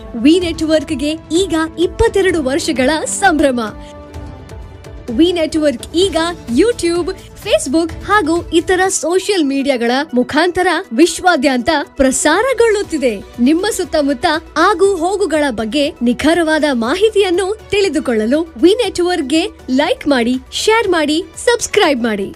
V ನೆಟ್ವರ್ಕ್ಗೆ ಈಗ ಇಪ್ಪತ್ತೆರಡು ವರ್ಷಗಳ ಸಂಭ್ರಮ ವಿ ನೆಟ್ವರ್ಕ್ ಈಗ ಯೂಟ್ಯೂಬ್ ಫೇಸ್ಬುಕ್ ಹಾಗೂ ಇತರ ಸೋಷಿಯಲ್ ಮೀಡಿಯಾಗಳ ಮುಖಾಂತರ ವಿಶ್ವಾದ್ಯಂತ ಪ್ರಸಾರಗೊಳ್ಳುತ್ತಿದೆ ನಿಮ್ಮ ಸುತ್ತಮುತ್ತ ಆಗು ಹೋಗುಗಳ ಬಗ್ಗೆ ನಿಖರವಾದ ಮಾಹಿತಿಯನ್ನು ತಿಳಿದುಕೊಳ್ಳಲು ವಿ ನೆಟ್ವರ್ಕ್ಗೆ ಲೈಕ್ ಮಾಡಿ ಶೇರ್ ಮಾಡಿ ಸಬ್ಸ್ಕ್ರೈಬ್ ಮಾಡಿ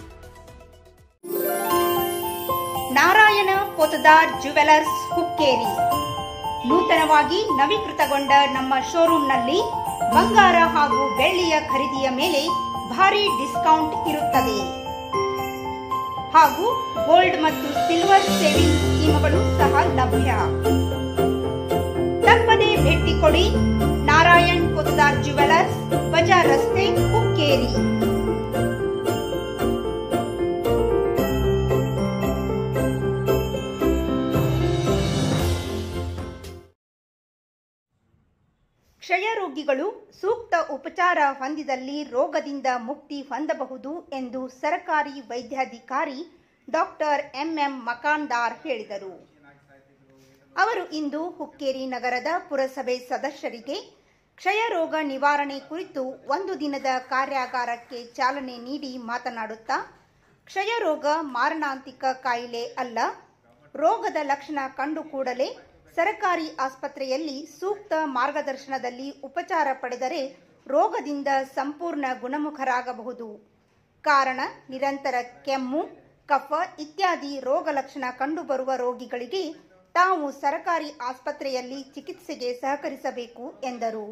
ನಾರಾಯಣ ಪೊತದಾರ್ ಜುವೆಲರ್ಸ್ ಹುಕ್ಕೇರಿ ನೂತನವಾಗಿ ನವೀಕೃತಗೊಂಡ ನಮ್ಮ ಶೋರೂಮ್ನಲ್ಲಿ ಬಂಗಾರ ಹಾಗೂ ಬೆಳ್ಳಿಯ ಖರೀದಿಯ ಮೇಲೆ ಭಾರಿ ಡಿಸ್ಕೌಂಟ್ ಇರುತ್ತದೆ ಹಾಗೂ ಗೋಲ್ಡ್ ಮತ್ತು ಸಿಲ್ವರ್ ಸೇವಿಂಗ್ ಸ್ಕೀಮ್ಗಳು ಸಹ ಲಭ್ಯ ತಪ್ಪದೆ ಭೇಟಿ ಕೊಡಿ ನಾರಾಯಣ್ ಪೊತದಾರ್ ಜುವೆಲರ್ಸ್ ಬಜಾರ್ ರಸ್ತೆ ಹುಕ್ಕೇರಿ ಕ್ಷಯ ರೋಗಿಗಳು ಸೂಕ್ತ ಉಪಚಾರ ಹೊಂದಿದಲ್ಲಿ ರೋಗದಿಂದ ಮುಕ್ತಿ ಹೊಂದಬಹುದು ಎಂದು ಸರಕಾರಿ ವೈದ್ಯಾಧಿಕಾರಿ ಡಾಕ್ಟರ್ ಎಂಎಂ ಮಕಾನ್ದಾರ್ ಹೇಳಿದರು ಅವರು ಇಂದು ಹುಕ್ಕೇರಿ ನಗರದ ಪುರಸಭೆ ಸದಸ್ಯರಿಗೆ ಕ್ಷಯ ರೋಗ ನಿವಾರಣೆ ಕುರಿತು ಒಂದು ದಿನದ ಕಾರ್ಯಾಗಾರಕ್ಕೆ ಚಾಲನೆ ನೀಡಿ ಮಾತನಾಡುತ್ತಾ ಕ್ಷಯ ರೋಗ ಮಾರಣಾಂತಿಕ ಕಾಯಿಲೆ ಅಲ್ಲ ರೋಗದ ಲಕ್ಷಣ ಕಂಡು ಕೂಡಲೇ ಸರಕಾರಿ ಆಸ್ಪತ್ರೆಯಲ್ಲಿ ಸೂಕ್ತ ಮಾರ್ಗದರ್ಶನದಲ್ಲಿ ಉಪಚಾರ ಪಡೆದರೆ ರೋಗದಿಂದ ಸಂಪೂರ್ಣ ಗುಣಮುಖರಾಗಬಹುದು ಕಾರಣ ನಿರಂತರ ಕೆಮ್ಮು ಕಫ ಇತ್ಯಾದಿ ರೋಗ ಲಕ್ಷಣ ಕಂಡುಬರುವ ರೋಗಿಗಳಿಗೆ ತಾವು ಸರಕಾರಿ ಆಸ್ಪತ್ರೆಯಲ್ಲಿ ಚಿಕಿತ್ಸೆಗೆ ಸಹಕರಿಸಬೇಕು ಎಂದರು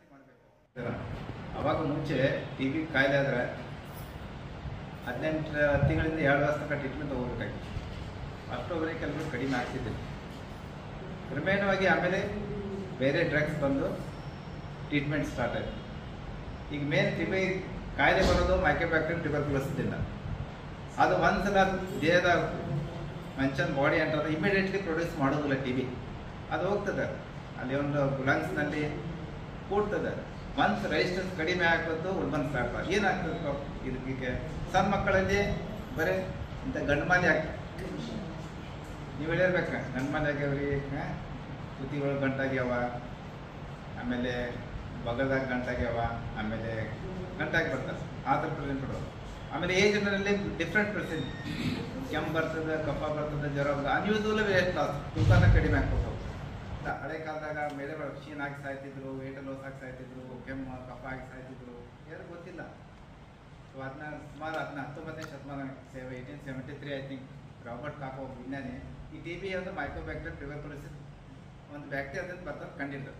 ಅವಾಗ ಮುಂಚೆ ಟಿ ಬಿ ಕಾಯಿಲೆ ಆದರೆ ಹದಿನೆಂಟು ತಿಂಗಳಿಂದ ಎರಡು ವರ್ಷ ತನಕ ಟ್ರೀಟ್ಮೆಂಟ್ ತಗೋಬೇಕಾಗಿತ್ತು ಅಷ್ಟೊಬ್ಬರಿಗೆ ಕೆಲವರು ಕಡಿಮೆ ಆಗ್ತಿದ್ದಿಲ್ಲ ಕ್ರಮೇಣವಾಗಿ ಆಮೇಲೆ ಬೇರೆ ಡ್ರಗ್ಸ್ ಬಂದು ಟ್ರೀಟ್ಮೆಂಟ್ ಸ್ಟಾರ್ಟ್ ಆಯಿತು ಈಗ ಮೇನ್ ಟಿ ಬಿ ಕಾಯಿಲೆ ಬರೋದು ಮೈಕ್ರೋಬ್ಯಾಕ್ಟೀರಿಯಂ ಟ್ಯೂಬರ್ಕ್ಯುಲೋಸಿದಿಂದ ಅದು ಒಂದ್ಸಲ ದೇಹದ ಮನುಷ್ಯನ ಬಾಡಿ ಅಂಟದ ಇಮಿಡಿಯೇಟ್ಲಿ ಪ್ರೊಡ್ಯೂಸ್ ಮಾಡೋದಿಲ್ಲ ಟಿ ಬಿ ಅದು ಹೋಗ್ತದೆ ಅಲ್ಲಿ ಒಂದು ಲಂಗ್ಸ್ನಲ್ಲಿ ಕೂಡ್ತದೆ ಒನ್ಸ್ ರೆಸಿಸ್ಟೆನ್ಸ್ ಕಡಿಮೆ ಆಗ್ಬೋದು ಉಳ್ಬಂದು ಸ್ಟಾರ್ಟ್ ಏನಾಗ್ತದೆ ಇದಕ್ಕೆ ಸಣ್ಣ ಮಕ್ಕಳಲ್ಲಿ ಬರೀ ಇಂಥ ಗಂಡುಮಾಲಿ ಆಗ್ತದೆ ನೀವು ಹೇಳಿರ್ಬೇಕ ಗಂಡುಮಾಲಿ ಆಗ್ಯಾವ್ರಿ ತುತಿಗಳು ಗಂಟಾಗ್ಯಾವ ಆಮೇಲೆ ಬಗಲ್ದಾಗ ಗಂಟಾಗ್ಯಾವ ಆಮೇಲೆ ಗಂಟಾಗಿ ಬರ್ತದೆ ಆದ್ರ ಪ್ರೆಸೆಂಟ್ ಕೊಡೋದು ಆಮೇಲೆ ಏಜ್ ಜನರಲ್ಲಿ ಡಿಫ್ರೆಂಟ್ ಪರ್ಸೆಂಟ್ ಕೆಮ್ಮು ಬರ್ತದೆ ಕಫ ಬರ್ತದೆ ಜ್ವರ ಬರ್ತದೆ ಅನ್ಯೂಸುವಲ್ ವೇಟ್ ಲಾಸ್ ತೂಕನ ಕಡಿಮೆ ಆಗ್ಬೋದು ಹಳೆ ಕಾಲದಾಗ ಮೇಲೆ ಕ್ಷೀಣ ಆಗಿ ಸಾಯ್ತಿದ್ರು ವೇಟ್ ಲಾಸ್ ಆಗಿ ಸಾಯ್ತಿದ್ರು ಕೆಮ್ಮು ಕಫ ಆಗಿ ಸಾಯ್ತಿದ್ರು ಯಾರು ಗೊತ್ತಿಲ್ಲ ಸೊ ಅದನ್ನ ಸುಮಾರು ಅದನ್ನ ಹತ್ತೊಂಬತ್ತನೇ ಶತಮಾನ ಸೇವೆ eighteen seventy three I think Robert Koch ಒಬ್ಬ ವಿಜ್ಞಾನಿ ಈ ಟಿ ಬಿ ಒಂದು ಮೈಕ್ರೋಬ್ಯಾಕ್ಟೀರಿಯಂ ಟ್ಯೂಬರ್ಕುಲೋಸಿಸ್ ಒಂದು ಬ್ಯಾಕ್ಟೀರಿಯಾದಿಂದ ಬರ್ತದೆ ಕಂಡಿಡ್ತಾರೆ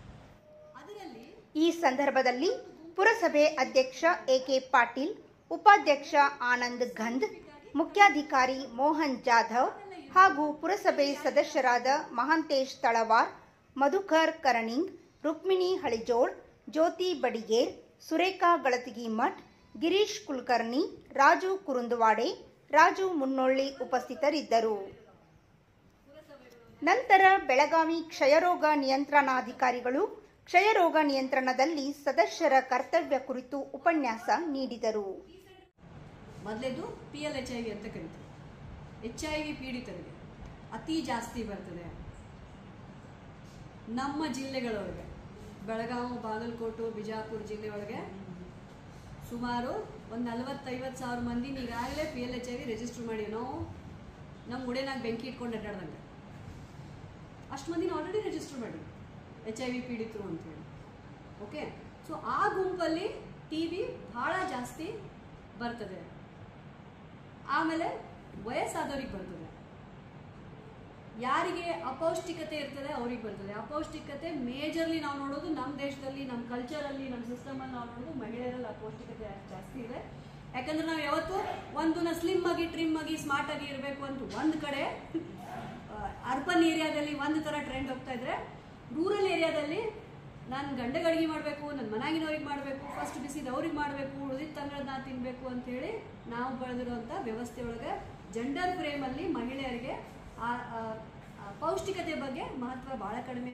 ಈ ಸಂದರ್ಭದಲ್ಲಿ ಪುರಸಭೆ ಅಧ್ಯಕ್ಷ ಎಕೆ ಪಾಟೀಲ್ ಉಪಾಧ್ಯಕ್ಷ ಆನಂದ್ ಗಂಧ್ ಮುಖ್ಯಾಧಿಕಾರಿ ಮೋಹನ್ ಜಾಧವ್ ಹಾಗೂ ಪುರಸಭೆ ಸದಸ್ಯರಾದ ಮಹಾಂತೇಶ್ ತಳವಾರ್ ಮಧುಕರ್ ಕರಣಿಂಗ್ ರುಕ್ಮಿಣಿ ಹಳಿಜೋಳ್ ಜ್ಯೋತಿ ಬಡಿಗೇರ್ ಸುರೇಖಾ ಗಳತಿಗಿ ಮಠ್ ಗಿರೀಶ್ ಕುಲಕರ್ಣಿ ರಾಜು ಕುರುಂದವಾಡೆ ರಾಜು ಮುನ್ನೊಳ್ಳಿ ಉಪಸ್ಥಿತರಿದ್ದರು ನಂತರ ಬೆಳಗಾವಿ ಕ್ಷಯರೋಗ ನಿಯಂತ್ರಣಾಧಿಕಾರಿಗಳು ಕ್ಷಯರೋಗ ನಿಯಂತ್ರಣದಲ್ಲಿ ಸದಸ್ಯರ ಕರ್ತವ್ಯ ಕುರಿತು ಉಪನ್ಯಾಸ ನೀಡಿದರು ಮೊದಲೇದು P L H I V ಅಂತ ಕರಿತೀವಿ ಎಚ್ ಐ ವಿ ಪೀಡಿತರಿಗೆ ಅತಿ ಜಾಸ್ತಿ ಬರ್ತದೆ ನಮ್ಮ ಜಿಲ್ಲೆಗಳೊಳಗೆ ಬೆಳಗಾವಿ ಬಾಗಲಕೋಟೆ ಬಿಜಾಪುರ ಜಿಲ್ಲೆಯೊಳಗೆ ಸುಮಾರು ಒಂದು ನಲವತ್ತೈವತ್ತು ಸಾವಿರ ಮಂದಿ ಈಗಾಗಲೇ P L H I V register ಮಾಡಿ ನಾವು ನಮ್ಮ ಉಡೆನಾಗ ಬೆಂಕಿ ಇಟ್ಕೊಂಡು ಅಡ್ಡಾಡ್ದಂಗೆ ಅಷ್ಟು ಮಂದಿನ ಆಲ್ರೆಡಿ ರಿಜಿಸ್ಟರ್ ಮಾಡಿ ಎಚ್ ಐ ವಿ ಪೀಡಿತರು ಅಂತೇಳಿ ಓಕೆ ಸೊ ಆ ಗುಂಪಲ್ಲಿ ಟಿ ವಿ ಭಾಳ ಜಾಸ್ತಿ ಬರ್ತದೆ ಆಮೇಲೆ ವಯಸ್ಸಾದವ್ರಿಗೆ ಬರ್ತದೆ ಯಾರಿಗೆ ಅಪೌಷ್ಟಿಕತೆ ಇರ್ತದೆ ಅವ್ರಿಗೆ ಬರ್ತದೆ ಅಪೌಷ್ಟಿಕತೆ ಮೇಜರ್ಲಿ ನಾವು ನೋಡೋದು ನಮ್ಮ ದೇಶದಲ್ಲಿ ನಮ್ಮ ಕಲ್ಚರಲ್ಲಿ ನಮ್ಮ ಸಿಸ್ಟಮಲ್ಲಿ ನಾವು ನೋಡೋದು ಮಹಿಳೆಯರಲ್ಲಿ ಅಪೌಷ್ಟಿಕತೆ ಜಾಸ್ತಿ ಇದೆ ಯಾಕಂದ್ರೆ ನಾವು ಯಾವತ್ತು ಒಂದು ಸ್ಲಿಮ್ ಆಗಿ ಟ್ರಿಮ್ ಆಗಿ ಸ್ಮಾರ್ಟ್ ಆಗಿ ಇರಬೇಕು ಅಂತ ಒಂದು ಕಡೆ ಅರ್ಬನ್ ಏರಿಯಾದಲ್ಲಿ ಒಂದು ಥರ ಟ್ರೆಂಡ್ ಹೋಗ್ತಾ ಇದ್ರೆ ರೂರಲ್ ಏರಿಯಾದಲ್ಲಿ ನಾನು ಗಂಡಗೆ ಅಡುಗೆ ಮಾಡಬೇಕು ನನ್ನ ಮನೆಯಾಗಿನವ್ರಿಗೆ ಮಾಡಬೇಕು ಫಸ್ಟ್ ಬಿಸಿದ ಅವ್ರಿಗೆ ಮಾಡಬೇಕು ಉಳಿದಿದ್ದ ತಂಗಳನ್ನ ನಾ ತಿನ್ನಬೇಕು ಅಂತೇಳಿ ನಾವು ಬೆಳೆದಿರುವಂಥ ವ್ಯವಸ್ಥೆ ಒಳಗೆ ಜೆಂಡರ್ ಫ್ರೇಮಲ್ಲಿ ಮಹಿಳೆಯರಿಗೆ ಆ ಆ, ಆ ಪೌಷ್ಟಿಕತೆ ಬಗ್ಗೆ ಮಹತ್ವ ಭಾಳ ಕಡಿಮೆ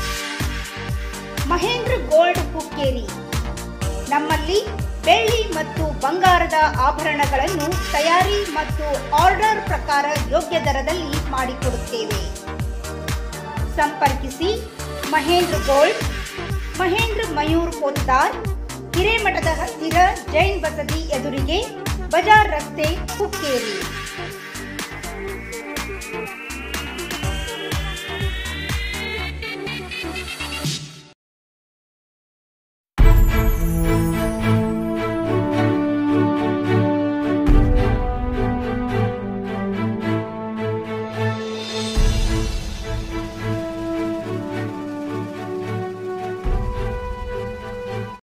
ಮಹೇಂದ್ರ ಗೋಲ್ಡ್ ಹುಕ್ಕೇರಿ ನಮ್ಮಲ್ಲಿ ಬೆಳ್ಳಿ ಮತ್ತು ಬಂಗಾರದ ಆಭರಣಗಳನ್ನು ತಯಾರಿ ಮತ್ತು ಆರ್ಡರ್ ಪ್ರಕಾರ ಯೋಗ್ಯ ದರದಲ್ಲಿ ಮಾಡಿಕೊಡುತ್ತೇವೆ ಸಂಪರ್ಕಿಸಿ ಮಹೇಂದ್ರ ಗೋಲ್ಡ್ ಮಹೇಂದ್ರ ಮಯೂರ್ ಪೋತ್ತಾರ್ ಹಿರೇಮಠದ ಹತ್ತಿರ ಜೈನ್ ಬಸದಿ ಎದುರಿಗೆ ಬಜಾರ್ ರಸ್ತೆ ಹುಕ್ಕೇರಿ